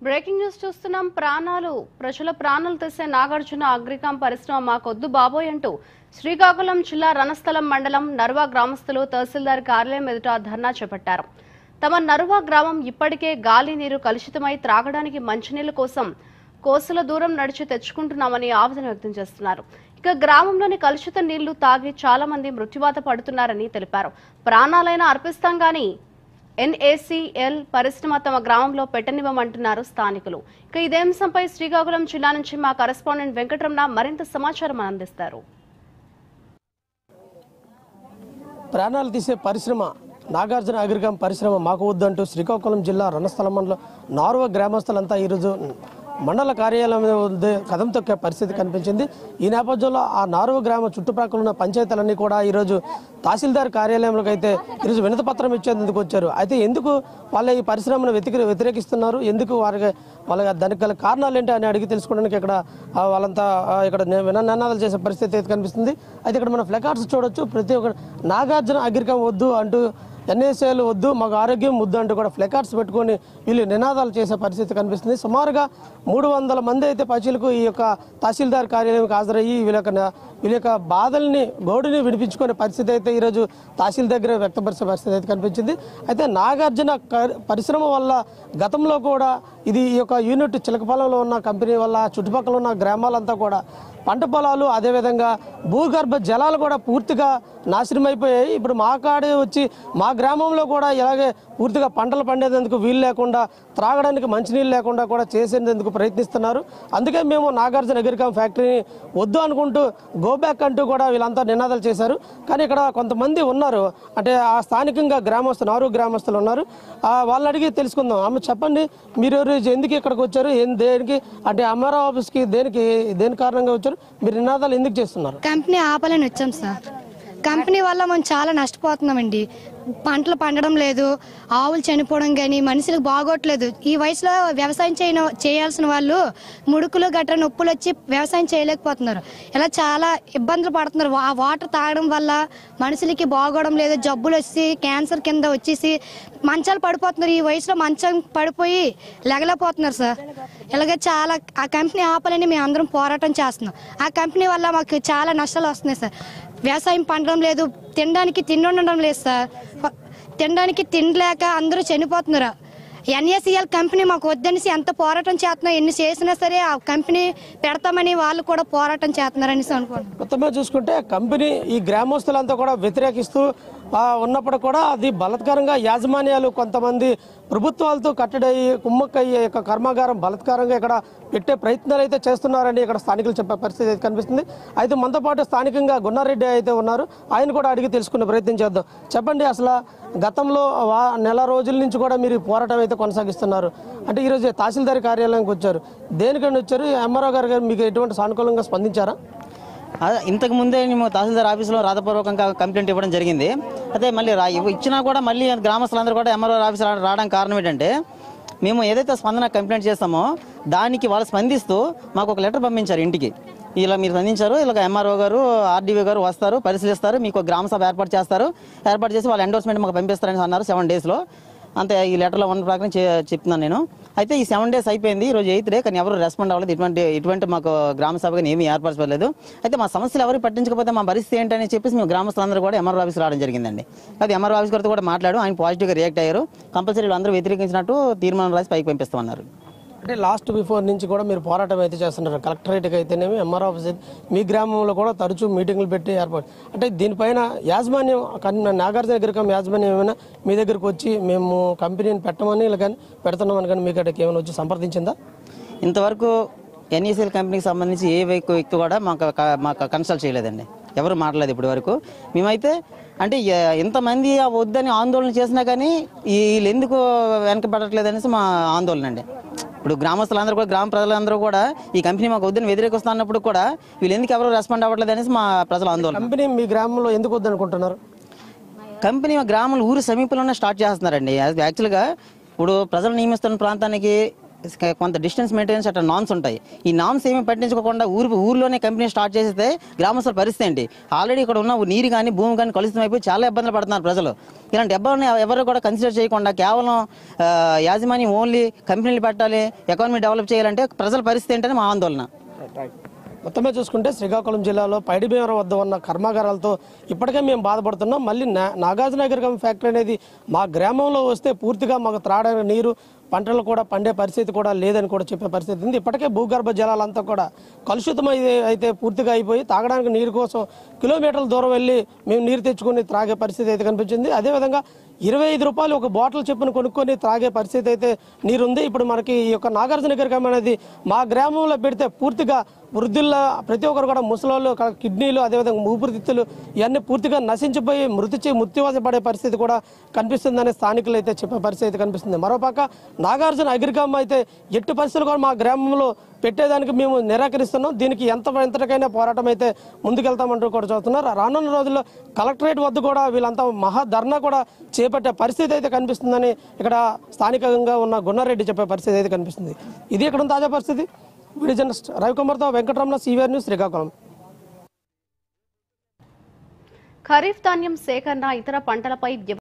breaking news చూస్తున్నాం ప్రాణాలు ప్రజల ప్రాణాలు తెసే నాగార్జున అగ్రికాం పరిశ్రమ మాకొద్దు బాబోయ్ అంటూ శ్రీకాకుళం జిల్లా రణస్థలం మండలం నర్వా గ్రామస్తులు తహసీల్దార్ కార్యాలయం ఎదుట ధర్నా చేపట్టారు తమ నర్వా గ్రామం ఇప్పటికే గాలి నీరు కలుషితమై త్రాగడానికి మంచినీళ్ల కోసం కోసల దూరం నడిచి తెచ్చుకుంటున్నామని ఆవేదన వ్యక్తం చేస్తున్నారు ఇక గ్రామంలోని కలుషిత నీళ్లు తాగి చాలా మంది మృత్యువాత పడుతున్నారని తెలిపారు ప్రాణాలైనా అర్పిస్తాం గాని ఎన్ఏసీఎల్ పరిశ్రమ తమ గ్రామంలో పెట్టనివ్వమంటున్నారు స్థానికులు ఇక ఇదే అంశంపై శ్రీకాకుళం జిల్లా నుంచి మా కరెస్పాండెంట్ వెంకటరమణ మరింత సమాచారం అందిస్తారు ప్రాణాలు తీసే పరిశ్రమ నాగార్జున అగ్రికం పరిశ్రమ మాకు వద్దంటూ శ్రీకాకుళం జిల్లా రణస్థలం మండలం నార్వ గ్రామస్తులంతా ఈరోజు మండల కార్యాలయం వద్ద కదం తొక్కే పరిస్థితి కనిపించింది ఈ నేపథ్యంలో ఆ నార్వ గ్రామ చుట్టుప్రక్కల ఉన్న పంచాయతీలన్నీ కూడా ఈరోజు తహసీల్దార్ కార్యాలయంలోకి అయితే ఈరోజు వినతి పత్రం ఇచ్చేందుకు వచ్చారు అయితే ఎందుకు వాళ్ళ ఈ పరిశ్రమను వ్యతిరేక వ్యతిరేకిస్తున్నారు ఎందుకు వారికి వాళ్ళ దానికి గల కారణాలు ఏంటి అని అడిగి తెలుసుకోవడానికి ఇక్కడ ఆ, వాళ్ళంతా ఆ, ఇక్కడ నే- విననాదాలు చేసే పరిస్థితి అయితే కనిపిస్తుంది అయితే ఇక్కడ మనం ఫ్లెకార్డ్స్ చూడొచ్చు ప్రతి ఒక్క నాగార్జున అగ్రికం వద్దు అంటూ ఎన్ఏసీలు వద్దు మాకు ఆరోగ్యం ముద్దు అంటూ కూడా ఫ్లెకార్డ్స్ పెట్టుకొని వీళ్ళు నినాదాలు చేసే పరిస్థితి కనిపిస్తుంది సుమారుగా మూడు వందల మంది అయితే పచీలకు ఈ యొక్క తహసీల్దార్ కార్యాలయంకి హాజరయ్యి వీళ్ళ యొక్క నా- వీళ్ళ యొక్క బాధల్ని గోడుని వినిపించుకునే పరిస్థితి అయితే ఈరోజు తహసీల్ దగ్గర వ్యక్తపరిచే పరిస్థితి అయితే కనిపించింది అయితే నాగార్జున క- పరిశ్రమ వల్ల గతంలో కూడా ఇది ఈ యొక్క యూనిట్ చిలకపాలెంలో ఉన్న కంపెనీ వల్ల చుట్టుపక్కల ఉన్న గ్రామాలంతా కూడా పంట పొలాలు అదేవిధంగా భూగర్భ జలాలు కూడా పూర్తిగా నాశనం అయిపోయాయి ఇప్పుడు మా కాడే వచ్చి మా గ్రామంలో కూడా ఇలాగే పూర్తిగా పంటలు పండేందుకు వీలు లేకుండా త్రాగడానికి మంచినీళ్ళు లేకుండా కూడా చేసేందుకు ప్రయత్నిస్తున్నారు అందుకే మేము నాగార్జున అగ్రికాం ఫ్యాక్టరీని వద్దు అనుకుంటూ గో బ్యాక్ అంటూ కూడా వీళ్ళంతా నినాదాలు చేశారు కానీ ఇక్కడ కొంతమంది ఉన్నారు అంటే ఆ స్థానికంగా గ్రామస్తులు నారు గ్రామస్తులు ఉన్నారు ఆ వాళ్ళని అడిగి తెలుసుకుందాం అమ్మ చెప్పండి మీరు ఎవరు ఎందుకు ఇక్కడికి వచ్చారు ఏం దేనికి అంటే అమరా ఆఫీస్కి దేనికి దేని కారణంగా వచ్చారు మీరు నినాదాలు ఎందుకు చేస్తున్నారు కంపెనీ ఆపాలని వచ్చాం సార్ కంపెనీ వల్ల మనం చాలా నష్టపోతున్నామండి పంటలు పండడం లేదు ఆవులు చనిపోవడం కానీ మనుషులకు బాగోట్లేదు ఈ వయసులో వ్యవసాయం చేయన చేయాల్సిన వాళ్ళు ముడుకులు గట్రా నొప్పులు వచ్చి వ్యవసాయం చేయలేకపోతున్నారు ఇలా చాలా ఇబ్బందులు పడుతున్నారు ఆ వాటర్ తాగడం వల్ల మనుషులకి బాగోవడం లేదు జబ్బులు వచ్చి క్యాన్సర్ కింద వచ్చేసి మంచాలు పడిపోతున్నారు ఈ వయసులో మంచం పడిపోయి లెగలేకపోతున్నారు సార్ ఇలాగే చాలా ఆ కంపెనీ ఆపాలని మేము అందరం పోరాటం చేస్తున్నాం ఆ కంపెనీ వల్ల మాకు చాలా నష్టాలు వస్తున్నాయి సార్ వ్యవసాయం పండడం లేదు తినడానికి తిండి ఉండడం లేదు సార్ ఫ- తినడానికి తినలేక అందరూ చనిపోతున్నారు ఎన్ఏసిఎల్ కంపెనీ మాకు వద్దనేసి ఎంత పోరాటం చేస్తున్నా ఎన్ని చేసినా సరే ఆ కంపెనీ పెడతామని వాళ్ళు కూడా పోరాటం చేస్తున్నారనేసి అనుకుంటున్నాం మొత్తమే చూసుకుంటే కంపెనీ ఈ గ్రామస్తులంతా కూడా వ్యతిరేకిస్తూ ఆ, ఉన్నప్పుడు కూడా అది బలత్కారంగా యాజమాన్యాలు కొంతమంది ప్రభుత్వాలతో కట్టడయ్యి కుమ్మక్కయ్యే యొక్క కర్మాగారం బలత్కారంగా ఇక్కడ పెట్టే ప్రయత్నాలు అయితే చేస్తున్నారని ఇక్కడ స్థానికులు చెప్పే పరిస్థితి అయితే కనిపిస్తుంది అయితే మనతో పాటు స్థానికంగా గున్నారెడ్డి అయితే ఉన్నారు ఆయన కూడా అడిగి తెలుసుకునే ప్రయత్నం చేద్దాం చెప్పండి అసలు గతంలో వా- నెల రోజుల నుంచి కూడా మీరు ఈ పోరాటం అయితే కొనసాగిస్తున్నారు అంటే ఈరోజు తహసీల్దార్ కార్యాలయానికి వచ్చారు దేనికని వచ్చారు ఎంఆర్ఓ గారు గారు మీకు ఎటువంటి సానుకూలంగా స్పందించారా అదే ఇంతకు ముందే మేము తహసీల్దార్ ఆఫీసులో రాతపూర్వకంగా కంప్లైంట్ ఇవ్వడం జరిగింది అదే మళ్ళీ రా ఇవ్వ- ఇచ్చినా కూడా మళ్ళీ గ్రామస్తులందరూ కూడా ఎంఆర్ఓ ఆఫీస్ రా- రావడానికి కారణం ఏంటంటే మేము ఏదైతే స్పందన కంప్లైంట్ చేస్తామో దానికి వాళ్ళు స్పందిస్తూ మాకు ఒక లెటర్ పంపించారు ఇంటికి ఇలా మీరు స్పందించారు ఇలా ఎంఆర్ఓ గారు ఆర్డీఓ గారు వస్తారు పరిశీలిస్తారు మీకు ఒక గ్రామ సభ ఏర్పాటు చేస్తారు ఏర్పాటు చేసి వాళ్ళ ఎండోర్స్మెంట్ మాకు పంపిస్తారని అన్నారు సెవెన్ డేస్లో అంతే ఈ లెటర్లో ఉన్న ప్రకారం చే- చెప్తున్నాను నేను అయితే ఈ సెవెన్ డేస్ అయిపోయింది ఈ రోజు ఎయిత్ డే కానీ ఎవరు రెస్పాండ్ అవ్వలేదు ఇటువంటి ఇటువంటి మాకు గ్రామ సభ కానీ ఏమీ ఏర్పరచలేదు అయితే మా సమస్యలు ఎవరు పట్టించకపోతే మా పరిస్థితి ఏంటని చెప్పేసి మేము గ్రామస్తులందరూ కూడా ఎంఆర్ఓ ఆఫీస్ రావడం జరిగిందండి అది ఎంఆర్ఓ ఆఫీస్ గారితో కూడా మాట్లాడు ఆయన పాజిటివ్గా రియాక్ట్ అయ్యారు కంపల్సరీ అందరూ వ్యతిరేకించినట్టు తీర్మానం రాసి పైకి పంపిస్తామన్నారు అంటే లాస్ట్ బిఫోర్ నుంచి కూడా మీరు పోరాటం అయితే చేస్తున్నారు కలెక్టరేట్కి అయితేనేమి ఎంఆర్ఓ ఆఫీస్ అయితే మీ గ్రామంలో కూడా తరచూ మీటింగ్లు పెట్టి ఏర్పాటు అంటే దీనిపైన యాజమాన్యం కన్- నాగార్జున అగ్రికం యాజమాన్యం ఏమైనా మీ దగ్గరకు వచ్చి మేము కంపెనీని పెట్టమని ఇలా కానీ పెడుతున్నామని కానీ మీ కాడికి ఏమైనా వచ్చి సంప్రదించిందా ఇంతవరకు ఎన్ఈసీఎల్ కంపెనీకి సంబంధించి ఏ వ్యక్తి వ్యక్తి కూడా మాకు క- మాకు కన్సల్ట్ చేయలేదండి ఎవరు మాట్లాడలేదు ఇప్పటి వరకు మేమైతే అంటే ఎ- ఎంతమంది ఆ వద్దని ఆందోళన చేసినా కానీ ఈ- వీళ్ళు ఎందుకు వెనక పడట్లేదు అనేసి మా ఆందోళన అండి ఇప్పుడు గ్రామస్తులందరూ కూడా గ్రామ ప్రజలందరూ కూడా ఈ కంపెనీ మాకు వద్దని వ్యతిరేకిస్తున్నప్పుడు కూడా వీళ్ళు ఎందుకు ఎవరు రెస్పాండ్ అవ్వట్లేదు అనేసి మా ప్రజల ఆందోళన కంపెనీ మీ గ్రామంలో ఎందుకు వద్దనుకుంటున్నారు కంపెనీ మా గ్రామంలో ఊరు సమీపంలోనే స్టార్ట్ చేస్తున్నారండి యాక్చువల్గా ఇప్పుడు ప్రజలు నియమిస్తున్న ప్రాంతానికి కొంత డిస్టెన్స్ మెయింటెనెన్స్ అట్లా నామ్స్ ఉంటాయి ఈ నామ్స్ ఏమి పట్టించుకోకుండా ఊరు ఊర్లోనే కంపెనీ స్టార్ట్ చేస్తే గ్రామస్తుల పరిస్థితి ఏంటి ఆల్రెడీ ఇక్కడ ఉన్న నీరు కానీ భూమి కానీ కలుషితం అయిపోయి చాలా ఇబ్బందులు పడుతున్నారు ప్రజలు ఇలాంటి ఇబ్బందులు ఎవరు కూడా కన్సిడర్ చేయకుండా కేవలం ఆ, యాజమాన్యం ఓన్లీ కంపెనీలు పెట్టాలి ఎకానమీ డెవలప్ చేయాలంటే ప్రజల పరిస్థితి ఏంటని మా ఆందోళన మొత్తమే చూసుకుంటే శ్రీకాకుళం జిల్లాలో పైడిభీమరం వద్ద ఉన్న కర్మాగారాలతో ఇప్పటికే మేము బాధపడుతున్నాం మళ్ళీ నా నాగార్జునగర్ ఫ్యాక్టరీ అనేది మా గ్రామంలో వస్తే పూర్తిగా మాకు త్రాడని నీరు పంటలు కూడా పండే పరిస్థితి కూడా లేదని కూడా చెప్పే పరిస్థితి ఉంది ఇప్పటికే భూగర్భ జలాలంతా కూడా కలుషితం అయితే అయితే పూర్తిగా అయిపోయి తాగడానికి నీరు కోసం కిలోమీటర్ల దూరం వెళ్ళి మేము నీరు తెచ్చుకొని త్రాగే పరిస్థితి అయితే కనిపించింది అదేవిధంగా ఇరవై ఐదు రూపాయలు ఒక బాటిల్ చెప్పును కొనుక్కొని త్రాగే పరిస్థితి అయితే నీరుంది ఇప్పుడు మనకి ఈ యొక్క నాగార్జున గరికం అనేది మా గ్రామంలో పెడితే పూర్తిగా వృద్ధుల్లో ప్రతి ఒక్కరు కూడా ముసలోళ్ళు క- కిడ్నీలు అదేవిధంగా ఊపిరితిత్తులు ఇవన్నీ పూర్తిగా నశించిపోయి మృతి చే మృత్యువాస పడే పరిస్థితి కూడా కనిపిస్తుందని స్థానికులు అయితే చెప్పే పరిస్థితి అయితే కనిపిస్తుంది మరోపక్క నాగార్జున అగ్రికామ్ అయితే ఎట్టి పరిస్థితులు కూడా మా గ్రామంలో పెట్టేదానికి మేము నిరాకరిస్తున్నాం దీనికి ఎంత ఎంతటికైనా పోరాటం అయితే ముందుకెళ్తామంటూ కూడా చూస్తున్నారు రానున్న రోజుల్లో కలెక్టరేట్ వద్ద కూడా వీళ్ళంతా మహా ధర్నా కూడా చేపట్టే పరిస్థితి అయితే కనిపిస్తుందని ఇక్కడ స్థానికంగా ఉన్న గున్నారెడ్డి చెప్పే పరిస్థితి అయితే కనిపిస్తుంది ఇది ఇక్కడ ఉన్న తాజా పరిస్థితి వీడియో జర్నలిస్ట్ రవికుమార్తో వెంకటరమణ సీవీఆర్ న్యూస్ శ్రీకాకుళం ఖరీఫ్ ధాన్యం సేకరణ ఇతర పంటలపై